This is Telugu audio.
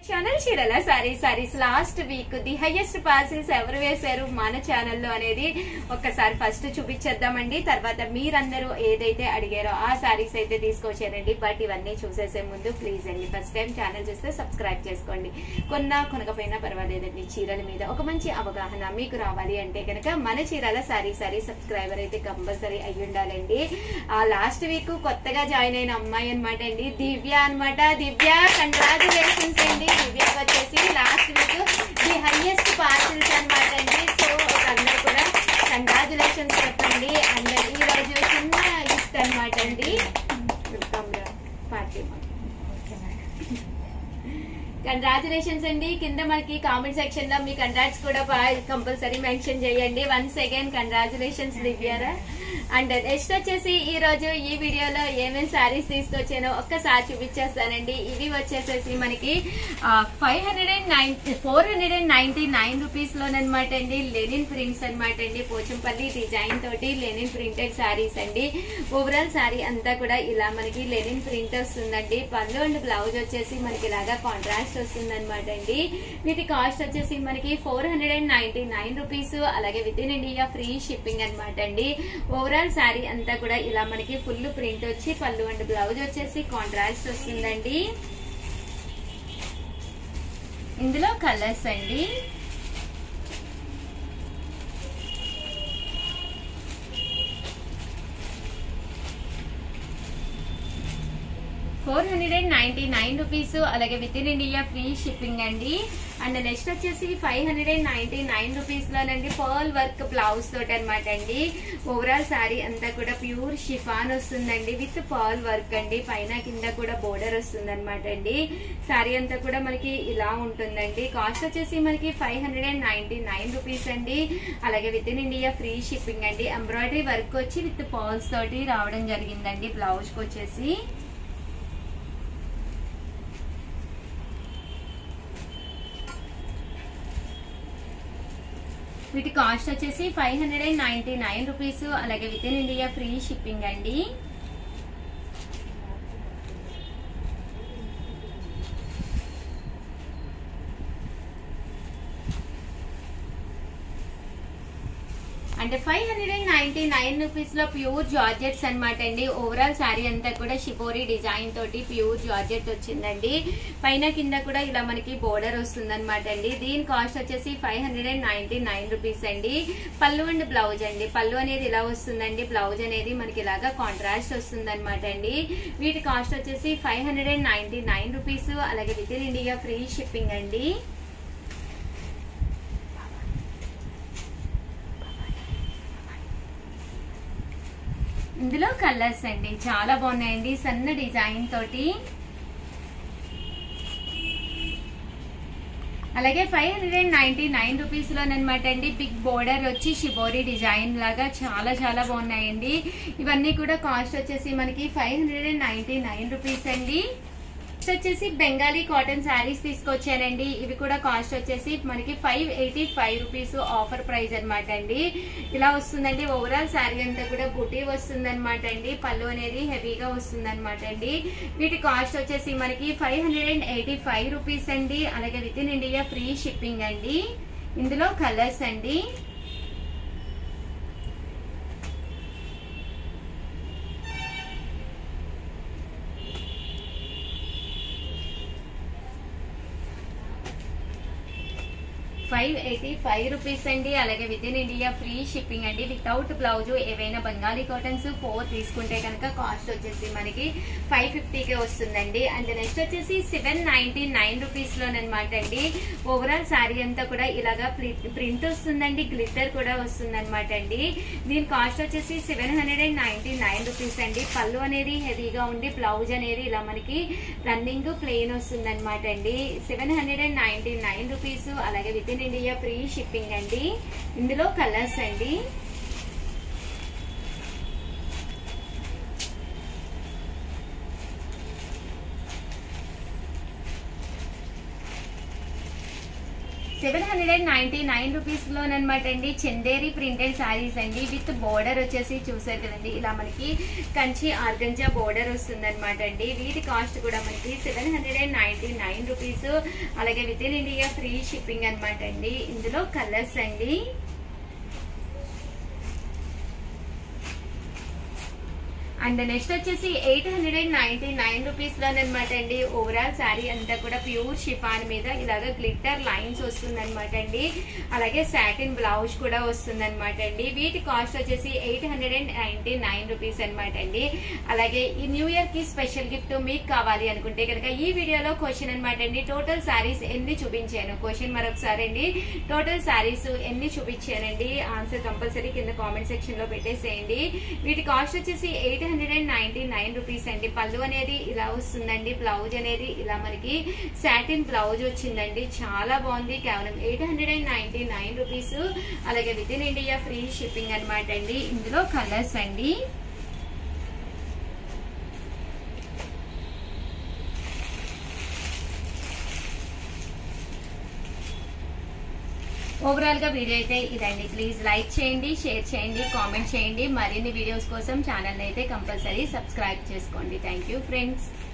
ఛానల్ చీరల sorry sarees last week the highest parcels ఎవరు వేశారు మన ఛానల్లో అనేది ఒక్కసారి ఫస్ట్ చూపించేద్దామండి తర్వాత మీరందరూ ఏదైతే అడిగారో ఆ సారీస్ అయితే తీసుకొచ్చారండి బట్ ఇవన్నీ చూసేసే ముందు ప్లీజ్ అండి ఫస్ట్ టైం ఛానల్ చూస్తే సబ్స్క్రైబ్ చేసుకోండి కొన్నా కొనకపోయినా పర్వాలేదండి చీరల మీద ఒక మంచి అవగాహన మీకు రావాలి అంటే కనుక మన చీరల సారీ సారీ సబ్స్క్రైబర్ అయితే కంపల్సరీ అయ్యి ఉండాలండి ఆ లాస్ట్ వీక్ కొత్తగా జాయిన్ అయిన అమ్మాయి అనమాట అండి దివ్య అన్నమాట దివ్య కంగ్రాచులేషన్స్ అండి దివ్యకి వచ్చేసి last week the highest parcels అనమాట అండి సో అందరూ కూడా కంగ్రాచులేషన్స్ చెప్పండి అండ్ ఈ రోజు చిన్న గిఫ్ట్ అనమాట అండి వెల్కమ్ పార్టీ కంగ్రాచులేషన్స్ అండి కింద మనకి కామెంట్ సెక్షన్ లో మీ కంగ్రాట్స్ కూడా కంపల్సరీ మెన్షన్ చేయండి వన్స్ అగైన్ కంగ్రాచులేషన్స్ దివ్యారా అండ్ నెక్స్ట్ వచ్చేసి ఈ రోజు ఈ వీడియోలో ఏమేమి శారీస్ తీసుకొచ్చానో ఒక్కసారి చూపించేస్తానండి ఇవి వచ్చేసేసి మనకి five hundred and nine four hundred and ninety nine rupees లోనమాట అండి లెనిన్ ప్రింట్స్ అనమాట అండి పోచంపల్లి డిజైన్ తోటి లెనిన్ ప్రింటెడ్ శారీస్ అండి ఓవరాల్ శారీ అంతా కూడా ఇలా మనకి లెనిన్ ప్రింట్ వస్తుందండి పళ్ళు అండ్ బ్లౌజ్ వచ్చేసి మనకి ఇలాగా కాంట్రాస్ట్ వస్తుంది అనమాట అండి వీటి కాస్ట్ వచ్చేసి మనకి four hundred and ninety nine rupees అలాగే with in India free shipping అనమాట అండి ఓవరాల్ శారీ అంతా కూడా ఇలా మనకి ఫుల్ ప్రింట్ వచ్చి పళ్ళు అండ్ బ్లౌజ్ వచ్చేసి కాంట్రాస్ట్ వస్తుందండి ఇందులో కలర్స్ అండి four hundred and ninety nine rupees అలాగే with in India free shipping అండి అండ్ నెక్స్ట్ వచ్చేసి five hundred and ninety nine rupees లోనండి పర్ల్ వర్క్ బ్లౌజ్ తోటి అనమాట అండి ఓవరాల్ శారీ అంతా కూడా ప్యూర్ షిఫాన్ వస్తుందండి విత్ పర్ల్ వర్క్ అండి పైన కింద కూడా బోర్డర్ వస్తుంది అనమాట అండి శారీ అంతా కూడా మనకి ఇలా ఉంటుందండి కాస్ట్ వచ్చేసి మనకి five hundred and ninety nine rupees అండి అలాగే with in India free shipping అండి ఎంబ్రాయిడరీ వర్క్ వచ్చి విత్ పర్ల్స్ తోటి రావడం జరిగిందండి బ్లౌజ్ కి వచ్చేసి వీటి కాస్ట్ వచ్చేసి five hundred and ninety nine rupees అలాగే with in India free shipping అండి అంటే five hundred and ninety nine rupees లో ప్యూర్ జార్జెట్స్ అనమాట అండి ఓవరాల్ శారీ అంతా కూడా షిబోరి డిజైన్ తోటి ప్యూర్ జార్జెట్ వచ్చిందండి పైన కింద కూడా ఇలా మనకి బోర్డర్ వస్తుంది అనమాట అండి దీని కాస్ట్ వచ్చేసి five hundred and ninety nine rupees అండి పళ్ళు అండ్ బ్లౌజ్ అండి పళ్ళు అనేది ఇలా వస్తుందండి బ్లౌజ్ అనేది మనకి ఇలాగా కాంట్రాస్ట్ వస్తుంది అనమాట అండి వీటి కాస్ట్ వచ్చేసి five hundred and ninety nine rupees అలాగే with in India free shipping అండి ఇందులో కలర్స్ అండి చాలా బాగున్నాయండి సన్న డిజైన్ తోటి అలాగే five hundred and ninety nine rupees లోనమాట అండి బిగ్ బోర్డర్ వచ్చి షిబోరి డిజైన్ లాగా చాలా చాలా బాగున్నాయండి ఇవన్నీ కూడా కాస్ట్ వచ్చేసి మనకి five hundred and ninety nine rupees అండి నెక్స్ట్ వచ్చేసి బెంగాలీ కాటన్ శారీస్ తీసుకొచ్చానండి ఇవి కూడా కాస్ట్ వచ్చేసి మనకి five eighty five rupees offer price అనమాట అండి ఇలా వస్తుందండి ఓవరాల్ శారీ అంతా కూడా బుటీ వస్తుంది అనమాట అండి పళ్ళు అనేది హెవీగా వస్తుంది అనమాట అండి వీటి కాస్ట్ వచ్చేసి మనకి five hundred and eighty five rupees అండి అలాగే with in India free shipping అండి ఇందులో కలర్స్ అండి ఫైవ్ ఎయిటీ ఫైవ్ రూపీస్ అండి అలాగే with in India free shipping అండి వితౌట్ బ్లౌజ్ ఏవైనా బెంగాలీ కాటన్స్ ఫోర్ తీసుకుంటే కనుక కాస్ట్ వచ్చేసి మనకి ఫైవ్ ఫిఫ్టీకే వస్తుందండి అండ్ నెక్స్ట్ వచ్చేసి సెవెన్ నైన్టీ నైన్ రూపీస్ లోనమాట అండి ఓవరాల్ శారీ అంతా కూడా ఇలాగా ప్రింట్ వస్తుందండి గ్లిటర్ కూడా వస్తుంది అనమాట అండి దీని కాస్ట్ వచ్చేసి seven hundred and ninety nine rupees అండి పళ్ళు అనేది హెవీగా ఉండి బ్లౌజ్ అనేది ఇలా మనకి రన్నింగ్ ప్లెయిన్ వస్తుంది అనమాట అండి seven hundred and ninety nine rupees అలాగే with in India free shipping అండి ఇందులో కలర్స్ అండి seven hundred and ninety nine rupees లోనమాట అండి చందేరి ప్రింటెడ్ శారీస్ అండి విత్ బోర్డర్ వచ్చేసి చూసారు కదండి ఇలా మనకి కంచి ఆర్గంజా బోర్డర్ వస్తుంది అనమాట అండి వీటి కాస్ట్ కూడా మనకి seven hundred and ninety nine rupees అలాగే with in India free shipping అనమాట అండి ఇందులో కలర్స్ అండి అండ్ నెక్స్ట్ వచ్చేసి eight hundred and ninety nine rupees లోనమాట అండి ఓవరాల్ శారీ అంతా కూడా ప్యూర్ షిఫాన్ మీద ఇలాగ గ్లిట్టర్ లైన్స్ వస్తుంది అనమాట అండి అలాగే సాటిన్ బ్లౌజ్ కూడా వస్తుంది అనమాట అండి వీటి కాస్ట్ వచ్చేసి eight hundred and ninety nine rupees అనమాట అండి అలాగే ఈ న్యూ ఇయర్ కి స్పెషల్ గిఫ్ట్ మీకు కావాలి అనుకుంటే కనుక ఈ వీడియోలో క్వశ్చన్ అనమాట అండి టోటల్ శారీస్ ఎన్ని చూపించాను క్వశ్చన్ మరొకసారి అండి టోటల్ శారీస్ ఎన్ని చూపించానండి ఆన్సర్ కంపల్సరీ కింద కామెంట్ సెక్షన్ లో పెట్టేసేయండి వీటి కాస్ట్ వచ్చేసి eight hundred and ninety nine rupees అండి పళ్ళు అనేది ఇలా వస్తుందండి బ్లౌజ్ అనేది ఇలా మనకి సాటిన్ బ్లౌజ్ వచ్చిందండి చాలా బాగుంది కేవలం eight hundred and ninety nine rupees అలాగే with in India free shipping అనమాట అండి ఇందులో కలర్స్ అండి ఓవరాల్ గా వీడియో అయితే ఇదండి ప్లీజ్ లైక్ చేయండి షేర్ చేయండి కామెంట్ చేయండి మరిన్ని వీడియోస్ కోసం ఛానల్ అయితే కంపల్సరీ సబ్స్క్రైబ్ చేసుకోండి థ్యాంక్ యూ ఫ్రెండ్స్